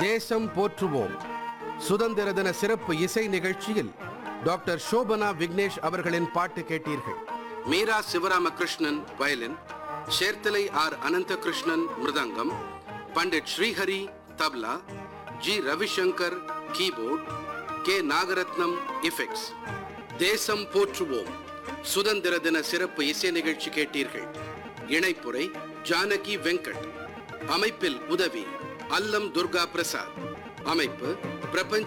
தேசம் போற்றுவோம் சுதந்திர தின சிறப்பு இசை நிகழ்ச்சியில் டாக்டர் சோபனா விக்னேஷ் அவர்களின் பாட்டு கேட்டீர்கள் Meera Sivaramakrishnan violin Cherthala R Ananthakrishnan mridangam Pandit Srihari tabla G Ravishankar keyboard K Nagarathnam effects தேசம் போற்றுவோம் சுதந்திர தின சிறப்பு இசை நிகழ்ச்சி கேட்டீர்கள் இணைப்புரை ஜானகி வெங்கட் அமைப்பில் உதவி அல்லம் துர்கா பிரசாத் அமைப்பு பிரபஞ்ச